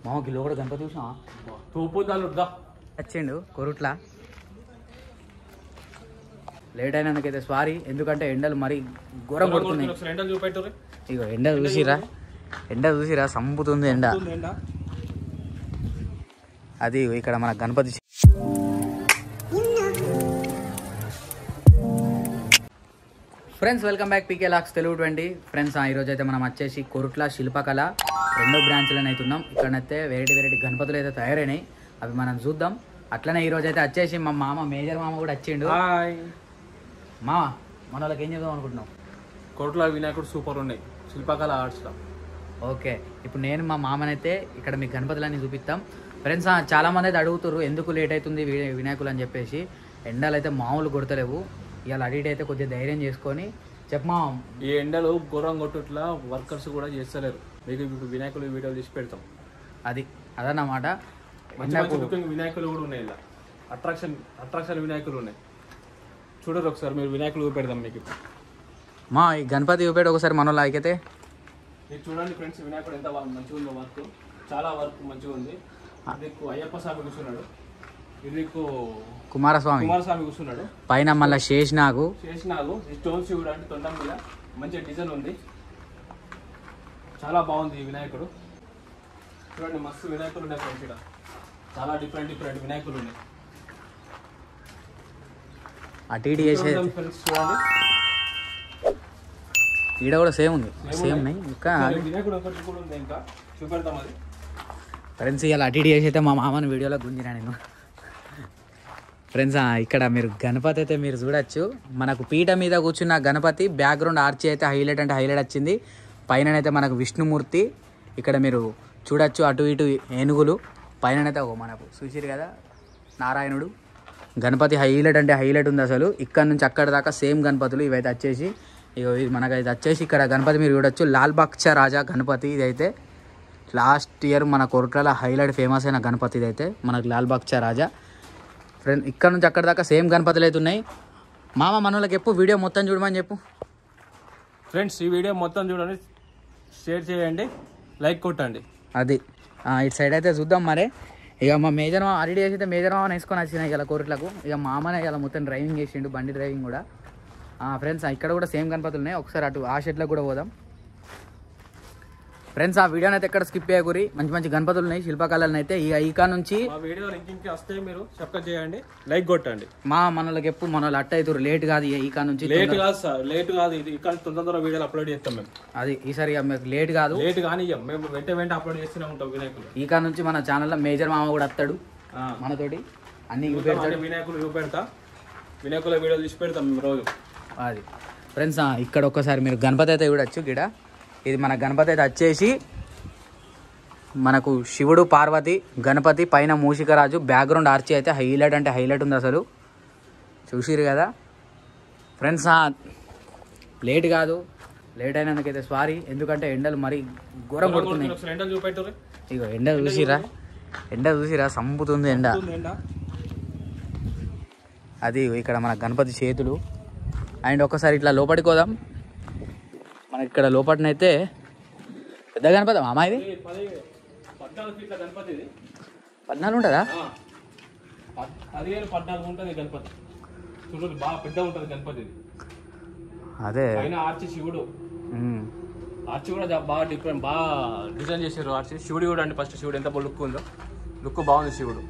మామ కిలో కూడా గణపతి చూసినా తోపుదాలు దా వచ్చిండు కొరుట్ల లేట్ అయినందుకైతే సారీ ఎందుకంటే ఎండలు మరి ఘోరం కొడుతున్నాయి ఒకసారి ఎండలు చూపెట్టు ఇగో ఎండ చూసిరా ఎండ చూసిరా సంపుతుంది ఎండ ఎండ అది ఇక్కడ మన Ganapati friends welcome back PK లాక్స్ తెలుగు ట్వంటీ ఫ్రెండ్స్ ఈరోజు అయితే మనం వచ్చేసి కొరుట్ల శిల్పకళ రెండో బ్రాంచ్లను అవుతున్నాం ఇక్కడనైతే వెరైటీ వెరైటీ గణపతులు అయితే తయారైనాయి అవి మనం చూద్దాం అట్లనే ఈరోజు అయితే వచ్చేసి మా మామ మేజర్ మామ కూడా వచ్చిండు హాయ్ మామ మన వాళ్ళకి ఏం చెప్దాం అనుకుంటున్నాం కోట్ల వినాయకుడు సూపర్ ఉన్నాయి శిల్పకళ ఆర్ట్స్ లో ఓకే ఇప్పుడు నేను మా మామనైతే ఇక్కడ మీ గణపతులన్నీ చూపిస్తాం ఫ్రెండ్స్ ఆ, చాలా మంది అయితే అడుగుతారు ఎందుకు లేట్ అవుతుంది వి- వినాయకులు అని చెప్పేసి ఎండలు అయితే మామూలు కొడతలేవు ఇవాళ అడిట్ అయితే కొద్దిగా ధైర్యం చేసుకొని చెప్పమా ఈ ఎండలు ఘోరం కొట్టుట్లా వర్కర్స్ కూడా చేస్తలేరు మీకు ఇప్పుడు వినాయకులు వీడియోలు తీసి పెడతాం అది అదన్నమాట మంచి మంచి లుకింగ్ వినాయకులు కూడా ఉన్నాయి ఇలా అట్రాక్షన్ అట్రాక్షన్ వినాయకులు ఉన్నాయి చూడరు ఒకసారి మీరు వినాయకులు పెడతాం మీకు ఇప్పుడు. మా ఈ గణపతి చూపేట ఒకసారి మన వాళ్ళకి అయితే మీరు చూడండి ఫ్రెండ్స్ వినాయకుడు ఎంత బాగా మంచిగా ఉందో వర్క్ చాలా వర్క్ మంచిగా ఉంది నీకు అయ్యప్ప స్వామి కూర్చున్నాడు ఇది నీకు కుమారస్వామి కుమారస్వామి కూర్చున్నాడు పైన మళ్ళీ శేషనాగు చేసినాగు ఈ స్టోన్స్ చూడండి తొండం మీద మంచి డిజైన్ ఉంది చాలా బాగుంది ఈ వినాయకుడు చూడండి మస్తు వినాయకులు ఉన్నాయి ఫ్రెండ్స్ ఇక్కడ చాలా డిఫరెంట్ డిఫరెంట్ వినాయకులు ఉన్నాయి అటు ఇటు చేసే చూడండి ఫ్రెండ్స్ చూడండి ఈడ కూడా సేమ్ ఉంది సేమ్ ఉన్నాయి ఇంకా వినాయకుడు ఒకటి కూడా ఉంది ఇంకా చూపెడతాం అది ఫ్రెండ్స్ ఇలా అటు ఇటు చేసి అయితే మా మామని వీడియోలో గుంజినా నేను ఫ్రెండ్స్ ఆ, ఇక్కడ మీరు గణపతి అయితే మీరు చూడొచ్చు మనకు పీట మీద కూర్చున్న గణపతి బ్యాక్గ్రౌండ్ ఆర్చి అయితే హైలైట్ అంటే హైలైట్ వచ్చింది పైన అయితే మనకు విష్ణుమూర్తి ఇక్కడ మీరు చూడొచ్చు అటు ఇటు ఏనుగులు పైన అయితే ఒక మనకు చూసిరు కదా నారాయణుడు గణపతి హైలైట్ అంటే హైలైట్ ఉంది అసలు ఇక్కడ నుంచి అక్కడ దాకా సేమ్ గణపతులు ఇవైతే వచ్చేసి ఇగో ఇది మనకైతే వచ్చేసి ఇక్కడ గణపతి మీరు చూడొచ్చు లాల్ బక్ష రాజా గణపతి ఇదైతే లాస్ట్ ఇయర్ మన కొరట్లలో హైలైట్ ఫేమస్ అయిన గణపతి ఇదైతే మనకు లాల్ బక్ష రాజా ఫ్రెండ్ ఇక్కడ నుంచి అక్కడ దాకా సేమ్ గణపతులు అయితే ఉన్నాయి మామ మనోళ్ళకి ఎప్పుడు వీడియో మొత్తం చూడమని చెప్పు ఫ్రెండ్స్ ఈ వీడియో మొత్తం చూడండి షేర్ చేయండి లైక్ కొట్టండి అది ఆ, ఇటు సైడ్ అయితే చూద్దాం మరి ఇక మా మేజర్ మామ ఆల్రెడీ చేసి అయితే మేజర్ మామని వేసుకొని వచ్చిన ఇలా కోరిట్లకు ఇక మామనే ఇలా మొత్తం డ్రైవింగ్ చేసిండు బండి డ్రైవింగ్ కూడా ఫ్రెండ్స్ ఇక్కడ కూడా సేమ్ గణపతులు ఉన్నాయి ఒకసారి అటు ఆ షెడ్లకు కూడా పోదాం ఫ్రెండ్స్ ఆ వీడియోని అయితే ఎక్కడ స్కిప్ చేయకూరి మంచి మంచి గణపతులు ఉన్నాయి శిల్పకళలు అయితే ఈ ఐకా నుంచి మా వీడియో లింకింగ్కి వస్తే మీరు సబ్స్క్రైబ్ చేయండి లైక్ కొట్టండి మా మనోళ్ళకి ఎప్పుడు మన వాళ్ళు అట్ట అవుతారు లేట్ కాదు ఈ ఐకా నుంచి లేట్ కాదు సార్ లేట్ కాదు ఇది ఇక్కడ తొందర తొందర వీడియోలు అప్లోడ్ చేస్తాం మేము అది ఈసారి ఇక మీకు లేట్ కాదు లేట్ కానీ ఇయ్యం. మేము వెంట వెంట అప్లోడ్ చేస్తూనే ఉంటాం వినాయకులు ఈకా నుంచి మన ఛానల్లో మేజర్ మామ కూడా వస్తాడు ఆ. మనతోటి అన్ని చూద్దాం అంటే వినాయకులు చూపెడతా వినాయకుల వీడియోలు తీసి పెడతాం మేము రోజు అది ఫ్రెండ్స్ ఆ, ఇక్కడ ఒక్కసారి మీరు గణపతి అయితే చూడొచ్చు గిడ ఇది మన గణపతి అయితే వచ్చేసి మనకు శివుడు పార్వతి గణపతి పైన మూషికరాజు బ్యాక్గ్రౌండ్ ఆర్చి అయితే హైలైట్ అంటే హైలైట్ ఉంది అసలు చూసిరు కదా ఫ్రెండ్స్ ఆ, లేట్ కాదు లేట్ అయినందుకైతే సారీ ఎందుకంటే ఎండలు మరి ఘోరం కొడుతున్నాయి ఒకసారి ఎండలు చూపెట్టు ఇగో ఎండ చూసిరా ఎండ చూసిరా సంపుతుంది ఎండ ఎండ అది ఇక్కడ మన గణపతి చేతులు అండ్ ఒకసారి ఇట్లా లోపలికి పోదాం మనకి ఇక్కడ లోపటినైతే పెద్ద గణపతి మామ ఇది ఇది పది పద్నాలుగు ఫీట్ల గణపతి ఇది పద్నాలుగు ఉంటుందా ఆ. పద్- పదిహేను పద్నాలుగు ఉంటుంది గణపతి చూడండి బాగా పెద్ద ఉంటుంది గణపతి ఇది అదే పైన ఆర్చి శివుడు ఉమ్. ఆర్చి కూడా జా- బాగా డిఫరెంట్ బాగా డిజైన్ చేశారు ఆర్చి శివుడు కూడా అండి ఫస్ట్ శివుడు ఎంత బాగా లుక్ ఉందో లుక్ బాగుంది శివుడు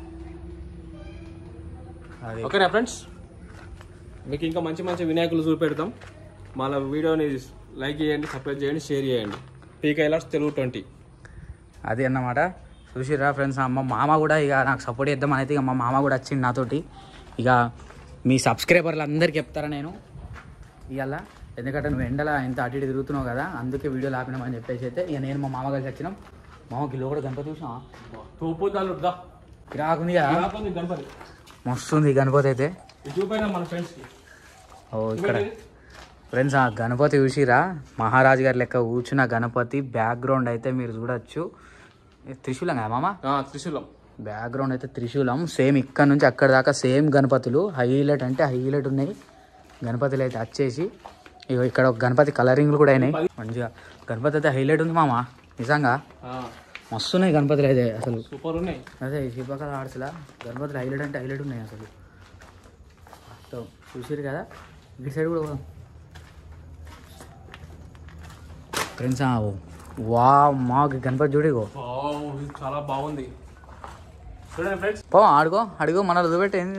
అది ఓకేనా ఫ్రెండ్స్ మీకు ఇంకా మంచి మంచి వినాయకులు చూపెడతాం మళ్ళీ వీడియోని లైక్ చేయండి సబ్స్క్రైబ్ చేయండి షేర్ చేయండి పీకే లాస్ట్ తెలుగు ట్వంటీ అది అన్నమాట చూసిరా ఫ్రెండ్స్ మా మామ కూడా ఇక నాకు సపోర్ట్ చేద్దాం అయితే ఇక మా మామ కూడా వచ్చింది నాతోటి ఇక మీ సబ్స్క్రైబర్లు అందరికి చెప్తారా నేను ఇవాళ ఎందుకంటే నువ్వు ఎండల ఎంత అటు ఇటు తిరుగుతున్నావు కదా అందుకే వీడియోలు ఆపినామని చెప్పేసి అయితే ఇక నేను మా మామ కలిసి వచ్చినాం మామ కిలో కూడా గణపతి చూసినా తోపుదాలు దా కిరాకుంది కదా రాకుంది గణపతి మస్తుంది ఈ గణపతి అయితే ఇది చూపెట్టాం మన ఫ్రెండ్స్కి ఓ ఇక్కడ ఫ్రెండ్స్ ఆ గణపతి చూసిరా మహారాజు గారి లెక్క కూర్చున్న గణపతి బ్యాక్గ్రౌండ్ అయితే మీరు చూడొచ్చు ఇది త్రిశూలం కదా మామ త్రిశూలం బ్యాక్గ్రౌండ్ అయితే త్రిశూలం సేమ్ ఇక్కడ నుంచి అక్కడ దాకా సేమ్ గణపతులు హైలైట్ అంటే హైలైట్ ఉన్నాయి గణపతులు అయితే వచ్చేసి ఇగో ఇక్కడ ఒక గణపతి కలరింగ్లు కూడా అయినాయి మంచిగా గణపతి అయితే హైలైట్ ఉంది మామ నిజంగా మస్తున్నాయి గణపతులు అయితే అసలు సూపర్ ఉన్నాయి అదే శిల్పకళ ఆర్ట్స్లా గణపతులు హైలైట్ అంటే హైలైట్ ఉన్నాయి అసలు మొత్తం చూసారు కదా ఇటు సైడ్ కూడా ఫ్రెండ్స్ వా మాకు గణపతి చూడిగో వావ్, ఇది చాలా బాగుంది చూడండి ఫ్రెండ్స్ పో ఆడుకో అడుగు మన రుదుపెట్టి ఏం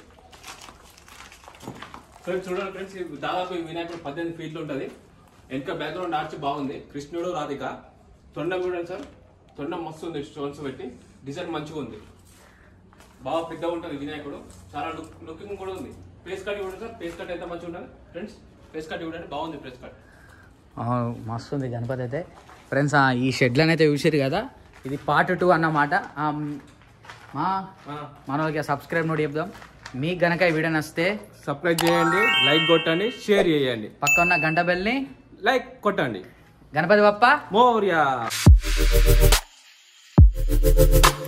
ఫ్రెండ్స్ చూడండి ఫ్రెండ్స్ ఇది దాదాపు ఈ వినాయకుడు పద్దెనిమిది ఫీట్లు ఉంటుంది వెనక బ్యాక్గ్రౌండ్ ఆర్చ్ బాగుంది కృష్ణుడు రాధిక తొండం చూడండి సార్ తొండం మస్తు ఉంది స్టోన్స్ పెట్టి డిజైన్ మంచిగా ఉంది బాగా పెద్దగా ఉంటుంది వినాయకుడు చాలా లుక్ లుకింగ్ కూడా ఉంది ఫేస్ కట్ చూడండి సార్ ఫేస్ కట్ ఎంత మంచిగా ఉంటుంది ఫ్రెండ్స్ ఫేస్ కట్ చూడండి బాగుంది ఫేస్ కట్ మస్తు ఉంది గణపతి అయితే ఫ్రెండ్స్ ఈ షెడ్లను అయితే చూసారు కదా ఇది పార్ట్ టూ అన్నమాట ఆ, మా మన వాళ్ళకి సబ్స్క్రైబ్ నోటి చెప్దాం మీకు గనక ఈ వీడియో నచ్చితే సబ్స్క్రైబ్ చేయండి లైక్ కొట్టండి షేర్ చేయండి పక్క ఉన్న గంట బెల్ని లైక్ కొట్టండి గణపతి బప్ప మోరియా